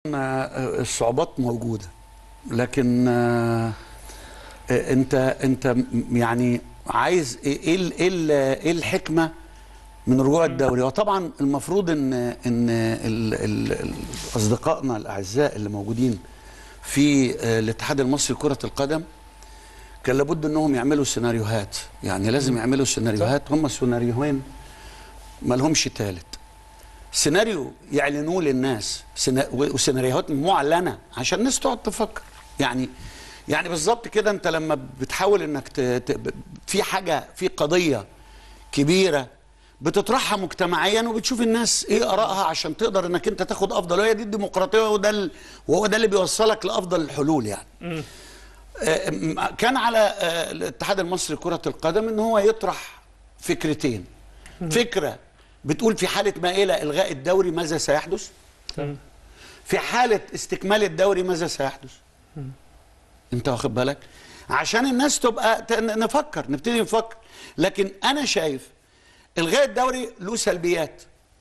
آه، الصعوبات موجودة لكن آه، آه، انت انت م- يعني عايز ايه ايه ال- ايه ال- ايه الحكمة من رجوع الدوري وطبعا المفروض ان ان ال- ال- ال- اصدقائنا الاعزاء اللي موجودين في آه، الاتحاد المصري لكرة القدم كان لابد انهم يعملوا سيناريوهات يعني لازم يعملوا سيناريوهات هم السيناريوهين ما لهمش تالت سيناريو يعلنوه للناس سينا- وسيناريوهات معلنه عشان الناس تقعد تفكر يعني يعني بالظبط كده انت لما بتحاول انك ت... ت... في حاجه في قضيه كبيره بتطرحها مجتمعيا وبتشوف الناس ايه ارائها عشان تقدر انك انت تاخد افضل وهي دي الديمقراطيه وده ال... وهو ده اللي بيوصلك لافضل الحلول يعني آه، م- كان على آه، الاتحاد المصري لكرة القدم ان هو يطرح فكرتين فكرة بتقول في حالة ما إلى إلغاء الدوري ماذا سيحدث في حالة استكمال الدوري ماذا سيحدث انت واخد بالك عشان الناس تبقى ت- نفكر نبتدي نفكر لكن انا شايف الغاء الدوري له سلبيات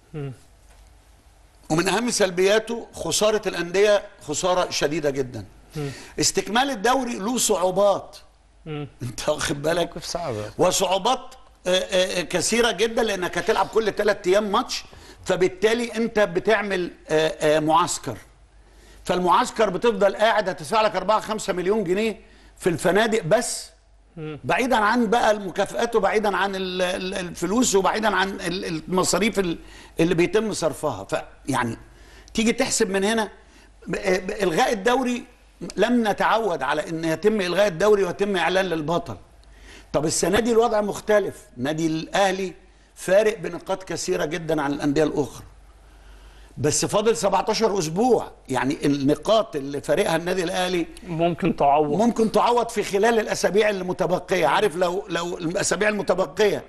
ومن اهم سلبياته خساره الانديه خساره شديده جدا استكمال الدوري له صعوبات انت واخد بالك موقف صعب وصعوبات آه، آه، كثيره جدا لانك هتلعب كل ثلاث ايام ماتش فبالتالي انت بتعمل آه، آه، معسكر فالمعسكر بتفضل قاعد هتدفع لك 4 5 مليون جنيه في الفنادق بس بعيدا عن بقى المكافآت وبعيدا عن ال- ال- الفلوس وبعيدا عن ال- المصاريف ال- اللي بيتم صرفها فيعني تيجي تحسب من هنا ب- ب- الغاء الدوري لم نتعود على ان يتم الغاء الدوري ويتم اعلان للبطل طب السنه دي الوضع مختلف نادي الاهلي فارق بنقاط كثيره جدا عن الانديه الاخرى بس فاضل 17 اسبوع يعني النقاط اللي فارقها النادي الاهلي ممكن تعوض ممكن تعوض في خلال الاسابيع المتبقيه عارف لو لو الاسابيع المتبقيه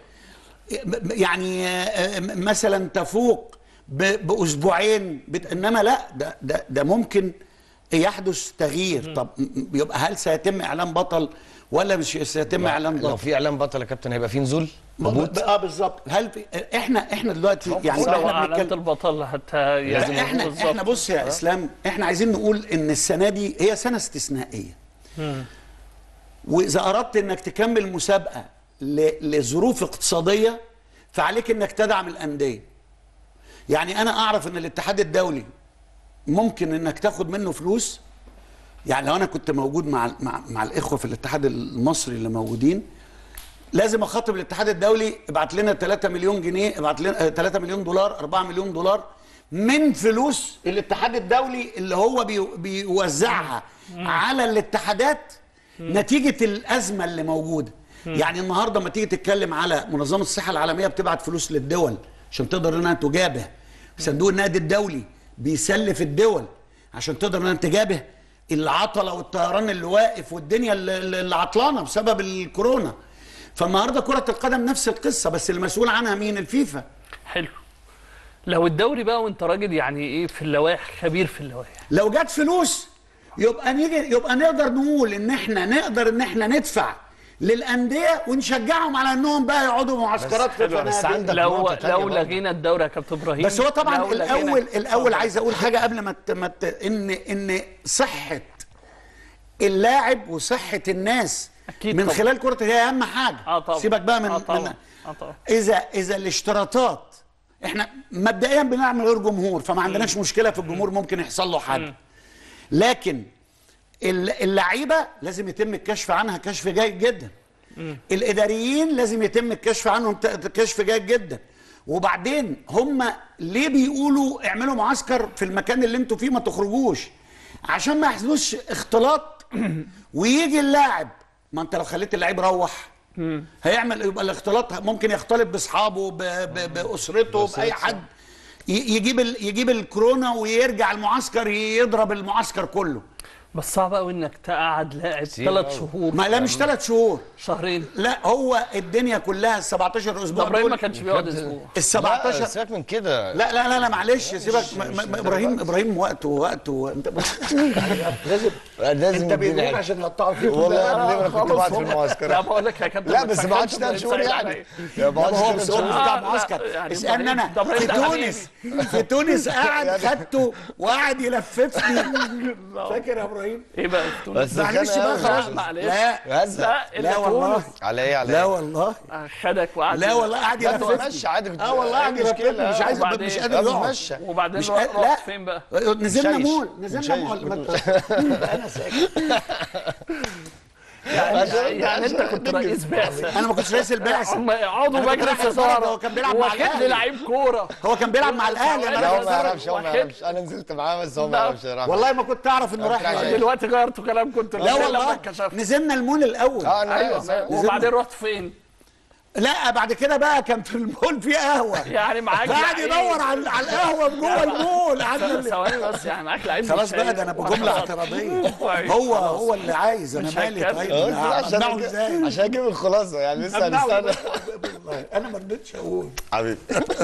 يعني آه، مثلا تفوق ب- باسبوعين بت- انما لا ده ده ده ممكن يحدث تغيير طب م- يبقى هل سيتم اعلان بطل ولا مش سيتم اعلان لو بطل في اعلان بطل يا كابتن هيبقى في نزول هبوط اه بالظبط هل في احنا احنا دلوقتي يعني لو احنا اعلنت بنتكلم البطل حتى لازم يعني احنا بالظبط. احنا بص يا اسلام احنا عايزين نقول ان السنه دي هي سنه استثنائيه واذا اردت انك تكمل مسابقه ل- لظروف اقتصاديه فعليك انك تدعم الانديه يعني انا اعرف ان الاتحاد الدولي ممكن انك تاخد منه فلوس يعني لو انا كنت موجود مع مع, مع الاخوه في الاتحاد المصري اللي موجودين لازم اخاطب الاتحاد الدولي ابعت لنا 3 مليون جنيه ابعت لنا آه، 3 مليون دولار 4 مليون دولار من فلوس الاتحاد الدولي اللي هو بي بيوزعها على الاتحادات نتيجه الازمه اللي موجوده يعني النهارده ما تيجي تتكلم على منظمه الصحه العالميه بتبعت فلوس للدول عشان تقدر انها تجابه صندوق النقد الدولي بيسلف الدول عشان تقدر انها تجابه العطله والطيران اللي واقف والدنيا اللي اللي عطلانه بسبب الكورونا فالنهارده كره القدم نفس القصه بس المسؤول عنها مين الفيفا حلو لو الدوري بقى وانت راجل يعني ايه في اللوائح خبير في اللوائح لو جت فلوس يبقى نيجي يبقى نقدر نقول ان احنا نقدر ان احنا ندفع للانديه ونشجعهم على انهم بقى يقعدوا معسكرات في حلوة، بس فنادق. عندك لو نقطة تانية لو برضه. لغينا الدوري يا كابتن ابراهيم بس هو طبعا لو لغينا- الاول الاول اتفضل. عايز اقول حاجه قبل ما ت- ما ت- ان ان صحه اللاعب وصحه الناس أكيد من طبعا. خلال كره هي اهم حاجه اه طبعا سيبك بقى من, اه طبعا من اه طبعا اذا اذا الاشتراطات احنا مبدئيا بنلعب من غير جمهور فما عندناش مشكله في الجمهور ممكن يحصل له حاجه لكن الل- اللعيبه لازم يتم الكشف عنها كشف جيد جدا الاداريين لازم يتم الكشف عنهم ت- كشف جيد جدا وبعدين هم ليه بيقولوا اعملوا معسكر في المكان اللي انتوا فيه ما تخرجوش عشان ما يحصلوش اختلاط ويجي اللاعب ما انت لو خليت اللعيب روح هيعمل يبقى الاختلاط ممكن يختلط باصحابه ب- ب- باسرته باي حد ي- يجيب ال- يجيب الكورونا ويرجع المعسكر يضرب المعسكر كله بس صعب قوي انك تقعد لاعب كتير ثلاث أوي. شهور ما لا مش ثلاث شهور شهرين لا هو الدنيا كلها ال 17 ده اسبوع ابراهيم ما دول كانش بيقعد كابتن- اسبوع ال 17 لا سيبك من كده لا لا لا لا معلش سيبك م- م- ابراهيم ابراهيم وقته وقته انت لازم لازم انت الدنيا بيقول حلوة. عشان يقطعوا فيك والله لا، يا ابني انا كنت خالص قاعد في والله. المعسكر لا بقول لك يا كابتن لا ما بس ما قعدش تفهمش ثلاث شهور إبراهيم يعني سعيد يا ما هو قعدش بس ثلاث هو شهور بتاع لا، معسكر يعني اسالني انا ده إبراهيم في ده تونس في تونس قعد خدته وقعد يلففني فاكر يا ابراهيم ايه بقى في تونس؟ بس معلش خانق بقى أوي. خلاص لا، معلش. لا هزق. لا لا الا والله تونس على ايه على لا ايه والله خدك وقعد لا والله قعد لا ده يلففني ماشي عادي كنت اه والله قاعد إيه يلففني المشكلة؟ مش عايز وبعدين؟ مش لا، قادر يقعد بتمشى. وبعدين مش رحت قادر- لا. فين بقى؟ نزلنا مشايش. مول نزلنا مشايش. مول ما ت- انا ساكت يعني, عشان- يعني انت عشان كنت ننجز. رئيس بعثه انا ما كنتش رئيس البعثه هم يقعدوا أنا كنت مجلس رايح البلد، اداره هو كان بيلعب مع واخد لي الأهلي. لعيب كوره هو كان بيلعب مع الاهلي انا لا هو رايح ما أزرق. يعرفش هو ما واحد. يعرفش انا نزلت معاه بس هو ما لا. يعرفش يلعب. والله ما كنت اعرف انه رايح رايح الأهلي. دلوقتي غيرتوا كلام كنت لا والله كشفت نزلنا المول الاول اه انا ايوه أيوة. وبعدين رحت فين؟ لا بعد كده بقى كان في المول في قهوه يعني معاك قاعد لعيب. يدور على على القهوه جوه المول قعدنا ث- ثواني بس يعني معاك لعيب خلاص مش بقى شايف. ده انا بجمله اعتراضيه كويس. هو هو اللي عايز انا مش مالي هيتكلم. طيب قلت أنا لا عشان أمنعه أجيب- ازاي عشان اجيب الخلاصه يعني لسه أمنعه هنستنى إزاي؟ انا ما رضيتش اقول حبيبي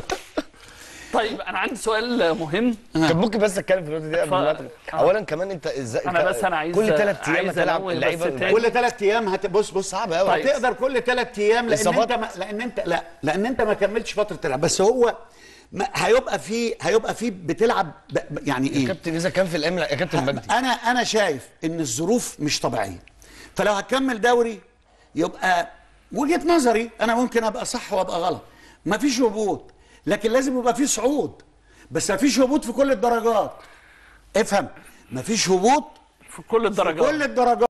طيب انا عندي سؤال مهم كان ممكن بس اتكلم في النقطه دي قبل ما ف- أدخل. آه. اولا كمان انت ازاي أنا أنت بس أنا عايز- كل ثلاث ايام عايز هتلعب أنوه بس اللعيبه تاني. كل ثلاث ايام هت... بص بص صعب قوي طيب. هتقدر كل ثلاث ايام لان إصابات. انت ما... لان انت لا لان انت ما كملتش فتره تلعب بس هو ما... هيبقى في هيبقى في بتلعب ب... ب- يعني ايه كابتن اذا كان في الايام يا كابتن مجدي انا انا شايف ان الظروف مش طبيعيه فلو هتكمل دوري يبقى وجهه نظري انا ممكن ابقى صح وابقى غلط مفيش هبوط لكن لازم يبقى في صعود بس مفيش هبوط في كل الدرجات افهم مفيش هبوط في كل في الدرجات كل الدرجات